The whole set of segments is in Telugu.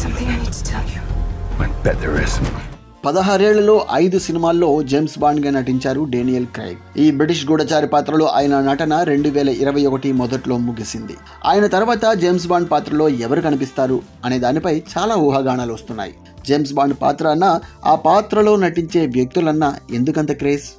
something I need to tell you. I bet there is. పదహారేళ్లలో ఐదు సినిమాల్లో జేమ్స్ బాండ్ గా నటించారు డేనియల్ క్రైగ్ ఈ బ్రిటిష్ గూఢచారి పాత్రలో ఆయన నటన రెండు వేల ఇరవై ఒకటి మొదట్లో ముగిసింది ఆయన తర్వాత జేమ్స్ బాండ్ పాత్రలో ఎవరు కనిపిస్తారు అనే దానిపై చాలా ఊహాగానాలు వస్తున్నాయి జేమ్స్ బాండ్ పాత్ర అన్నా ఆ పాత్రలో నటించే వ్యక్తులన్నా ఎందుకంత క్రేజ్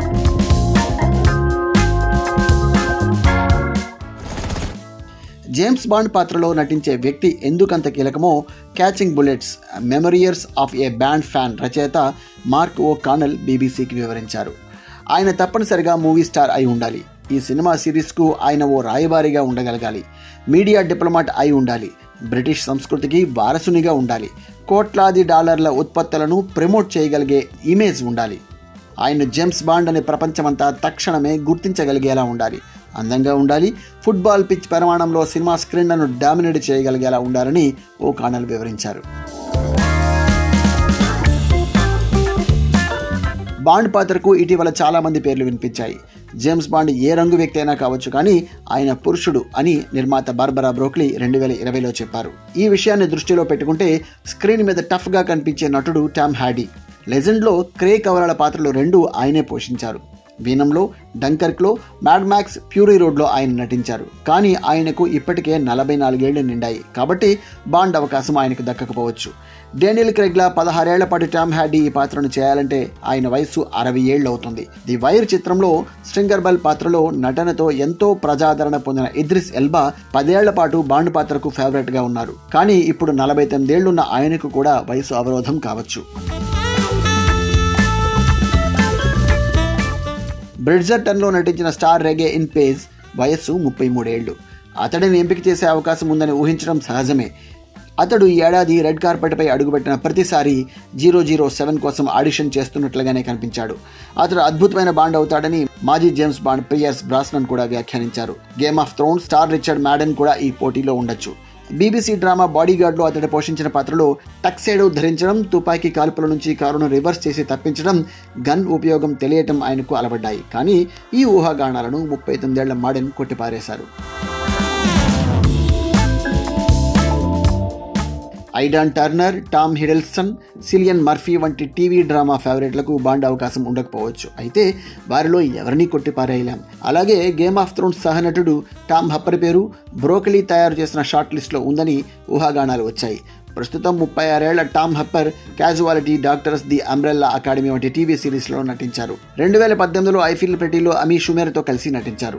జేమ్స్ బాండ్ పాత్రలో నటించే వ్యక్తి ఎందుకంత కీలకమో catching bullets memoirs of a Bond fan రచయిత మార్క్ ఓ కానల్ బీబీసీకి వివరించారు ఆయన తప్పనిసరిగా మూవీ స్టార్ అయి ఉండాలి ఈ సినిమా సిరీస్కు ఆయన ఓ రాయబారిగా ఉండగలగాలి మీడియా డిప్లొమాట్ అయి ఉండాలి బ్రిటిష్ సంస్కృతికి వారసునిగా ఉండాలి కోట్లాది డాలర్ల ఉత్పత్తులను ప్రమోట్ చేయగలిగే ఇమేజ్ ఉండాలి ఆయన జేమ్స్ బాండ్ అనే ప్రపంచమంతా తక్షణమే గుర్తించగలిగేలా ఉండాలి అందంగా ఉండాలి ఫుట్బాల్ పిచ్ పరిమాణంలో సినిమా స్క్రీన్లను డామినేట్ చేయగలిగేలా ఉండాలని ఓ కానల్ వివరించారు బాండ్ పాత్రకు ఇటీవల చాలా మంది పేర్లు వినిపించాయి జేమ్స్ బాండ్ ఏ రంగు వ్యక్తి అయినా కావచ్చు కానీ ఆయన పురుషుడు అని నిర్మాత బార్బరా బ్రోక్లీ రెండు వేల ఇరవైలో చెప్పారు ఈ విషయాన్ని దృష్టిలో పెట్టుకుంటే స్క్రీన్ మీద టఫ్గా కనిపించే నటుడు టామ్ హ్యాడీ లెజెండ్లో క్రే కవరాల పాత్రలు రెండు ఆయనే పోషించారు వీనంలో డంకర్క్లో మ్యాడ్ మ్యాక్స్ ప్యూరీ రోడ్లో ఆయన నటించారు కానీ ఆయనకు ఇప్పటికే నలభై నాలుగేళ్లు నిండాయి కాబట్టి బాండ్ అవకాశం ఆయనకు దక్కకపోవచ్చు డేనియల్ క్రెగ్లా పదహారేళ్ల పాటు టామ్ హ్యాడీ ఈ పాత్రను చేయాలంటే ఆయన వయసు అరవై ఏళ్ళు అవుతుంది ది వైర్ చిత్రంలో స్ట్రింగర్ బెల్ పాత్రలో నటనతో ఎంతో ప్రజాదరణ పొందిన ఇద్రిస్ ఎల్బా పదేళ్ల పాటు బాండ్ పాత్రకు ఫేవరెట్గా ఉన్నారు కానీ ఇప్పుడు నలభై తొమ్మిదేళ్లున్న ఆయనకు కూడా వయసు అవరోధం కావచ్చు బ్రిడ్జర్టన్లో నటించిన స్టార్ రెగే ఇన్ పేజ్ వయస్సు ముప్పై మూడేళ్లు అతడిని ఎంపిక చేసే అవకాశం ఉందని ఊహించడం సహజమే అతడు ఈ ఏడాది రెడ్ కార్పెట్పై అడుగుపెట్టిన ప్రతిసారి జీరో జీరో సెవెన్ కోసం ఆడిషన్ చేస్తున్నట్లుగానే కనిపించాడు అతడు అద్భుతమైన బాండ్ అవుతాడని మాజీ జేమ్స్ బాండ్ పియర్స్ బ్రాస్నన్ కూడా వ్యాఖ్యానించారు Game of Throne star Richard Madden కూడా ఈ పోటీలో ఉండొచ్చు బీబీసీ డ్రామా బాడీగార్డ్లో అతడు పోషించిన పాత్రలో టక్సేడో ధరించడం తుపాకీ కాల్పుల నుంచి కారును రివర్స్ చేసి తప్పించడం గన్ ఉపయోగం తెలియటం ఆయనకు అలవడ్డాయి కానీ ఈ ఊహాగానాలను ముప్పై తొమ్మిదేళ్ల మాడెన్ కొట్టిపారేశారు Aidan Turner Tom Hiddleston Cillian Murphy వంటి టీవీ డ్రామా ఫేవరెట్లకు బాండ్ అవకాశం ఉండకపోవచ్చు అయితే వారిలో ఎవరిని కొట్టిపారేయలేం అలాగే గేమ్ ఆఫ్ థ్రోన్స్ సహనటుడు టామ్ హప్పర్ పేరు బ్రోకలీ తయారు చేసిన షార్ట్ లిస్ట్లో ఉందని ఊహాగానాలు వచ్చాయి ప్రస్తుతం ముప్పై ఆరేళ్ల Tom Hopper Casualty Doctors the Umbrella Academy వంటి టీవీ సిరీస్లో నటించారు రెండు వేల పద్దెనిమిదిలో ఐఫిల్ ప్రెటీలో అమీ షుమేర్తో కలిసి నటించారు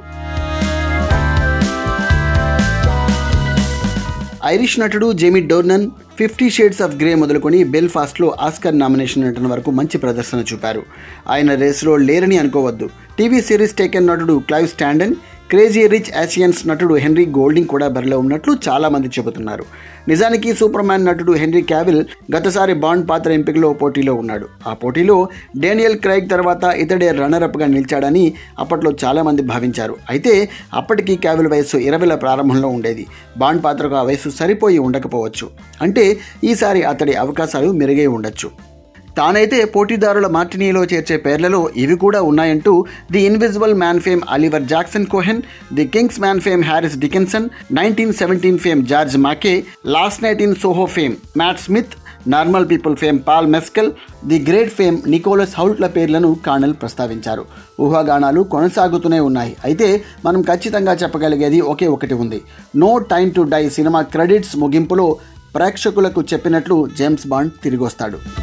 ఐరిష్ నటుడు Jamie Dornan Fifty Shades of Grey మొదలుకొని బెల్ఫాస్ట్లో ఆస్కర్ నామినేషన్ నటన వరకు మంచి ప్రదర్శన చూపారు ఆయన రేసులో లేరని అనుకోవద్దు టీవీ సిరీస్ టేకెన్ నటుడు Clive Standen Crazy Rich Asians నటుడు హెన్రీ గోల్డింగ్ కూడా బరిలో ఉన్నట్లు చాలామంది చెబుతున్నారు నిజానికి సూపర్ మ్యాన్ నటుడు హెన్రీ క్యావిల్ గతసారి బాండ్ పాత్ర ఎంపికలో పోటీలో ఉన్నాడు ఆ పోటీలో డేనియల్ క్రైగ్ తర్వాత ఇతడే రన్నరప్గా నిలిచాడని అప్పట్లో చాలామంది భావించారు అయితే అప్పటికి క్యావిల్ వయస్సు ఇరవైల ప్రారంభంలో ఉండేది బాండ్ పాత్రకు ఆ వయస్సు సరిపోయి ఉండకపోవచ్చు అంటే ఈసారి అతడి అవకాశాలు మెరుగై ఉండొచ్చు తానైతే పోటీదారుల మార్టినీలో చేర్చే పేర్లలో ఇవి కూడా ఉన్నాయంటూ the Invisible Man fame Oliver Jackson Cohen the King's Man fame Harris Dickinson nineteen seventeen fame George MacKay Last Night in Soho fame Matt Smith Normal People fame Paul Mescal the Great fame Nicholas హౌల్ట్ల పేర్లను కానల్ ప్రస్తావించారు ఊహాగానాలు కొనసాగుతూనే ఉన్నాయి అయితే మనం ఖచ్చితంగా చెప్పగలిగేది ఒకే ఒకటి ఉంది No Time to Die cinema credits ముగింపులో ప్రేక్షకులకు చెప్పినట్లు జేమ్స్ బాండ్ తిరిగొస్తాడు